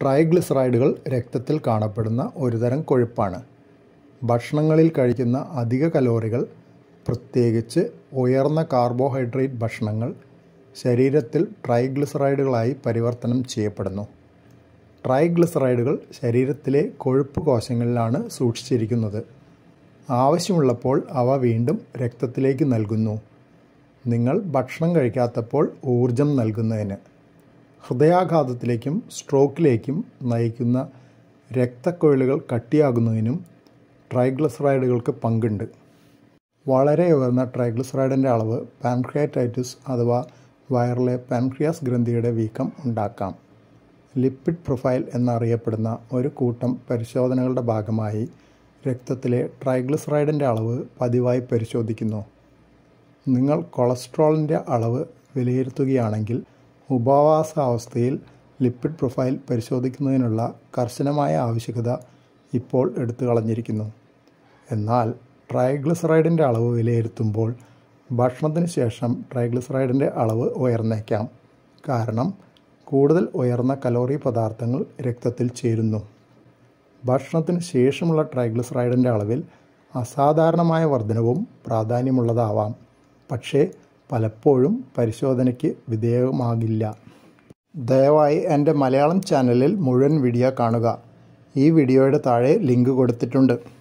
ട്രൈഗ്ലിസറൈഡുകൾ രക്തത്തിൽ കാണപ്പെടുന്ന ഒരുതരം കൊഴുപ്പാണ് ഭക്ഷണങ്ങളിൽ കഴിക്കുന്ന അധിക കലോറികൾ പ്രത്യേകിച്ച് ഉയർന്ന കാർബോഹൈഡ്രേറ്റ് ഭക്ഷണങ്ങൾ ശരീരത്തിൽ ട്രൈഗ്ലിസറൈഡുകളായി പരിവർത്തനം ചെയ്യപ്പെടുന്നു ട്രൈഗ്ലിസറൈഡുകൾ ശരീരത്തിലെ കൊഴുപ്പ് കോശങ്ങളിലാണ് സൂക്ഷിച്ചിരിക്കുന്നത് ആവശ്യമുള്ളപ്പോൾ അവ വീണ്ടും രക്തത്തിലേക്ക് നൽകുന്നു നിങ്ങൾ ഭക്ഷണം കഴിക്കാത്തപ്പോൾ ഊർജം നൽകുന്നതിന് ഹൃദയാഘാതത്തിലേക്കും സ്ട്രോക്കിലേക്കും നയിക്കുന്ന രക്തക്കുഴലുകൾ കട്ടിയാകുന്നതിനും ട്രൈഗ്ലിസറൈഡുകൾക്ക് പങ്കുണ്ട് വളരെ ഉയർന്ന ട്രൈഗ്ലിസറൈഡിൻ്റെ അളവ് പാൻക്രിയാറ്റൈറ്റിസ് അഥവാ വയറിലെ പാൻക്രിയാസ് ഗ്രന്ഥിയുടെ വീക്കം ഉണ്ടാക്കാം ലിപ്പിഡ് പ്രൊഫൈൽ എന്നറിയപ്പെടുന്ന ഒരു കൂട്ടം പരിശോധനകളുടെ ഭാഗമായി രക്തത്തിലെ ട്രൈഗ്ലിസറൈഡിൻ്റെ അളവ് പതിവായി പരിശോധിക്കുന്നു നിങ്ങൾ കൊളസ്ട്രോളിൻ്റെ അളവ് വിലയിരുത്തുകയാണെങ്കിൽ ഉപവാസാവസ്ഥയിൽ ലിപ്പിഡ് പ്രൊഫൈൽ പരിശോധിക്കുന്നതിനുള്ള കർശനമായ ആവശ്യകത ഇപ്പോൾ എടുത്തു കളഞ്ഞിരിക്കുന്നു എന്നാൽ ട്രൈഗ്ലിസറൈഡിൻ്റെ അളവ് വിലയിരുത്തുമ്പോൾ ഭക്ഷണത്തിന് ശേഷം ട്രൈഗ്ലിസറൈഡിൻ്റെ അളവ് ഉയർന്നേക്കാം കാരണം കൂടുതൽ ഉയർന്ന കലോറി പദാർത്ഥങ്ങൾ രക്തത്തിൽ ചേരുന്നു ഭക്ഷണത്തിന് ശേഷമുള്ള ട്രൈഗ്ലിസറൈഡിൻ്റെ അളവിൽ അസാധാരണമായ വർധനവും പ്രാധാന്യമുള്ളതാവാം പക്ഷേ പലപ്പോഴും പരിശോധനയ്ക്ക് വിധേയമാകില്ല ദയവായി എൻ്റെ മലയാളം ചാനലിൽ മുഴുവൻ വീഡിയോ കാണുക ഈ വീഡിയോയുടെ താഴെ ലിങ്ക് കൊടുത്തിട്ടുണ്ട്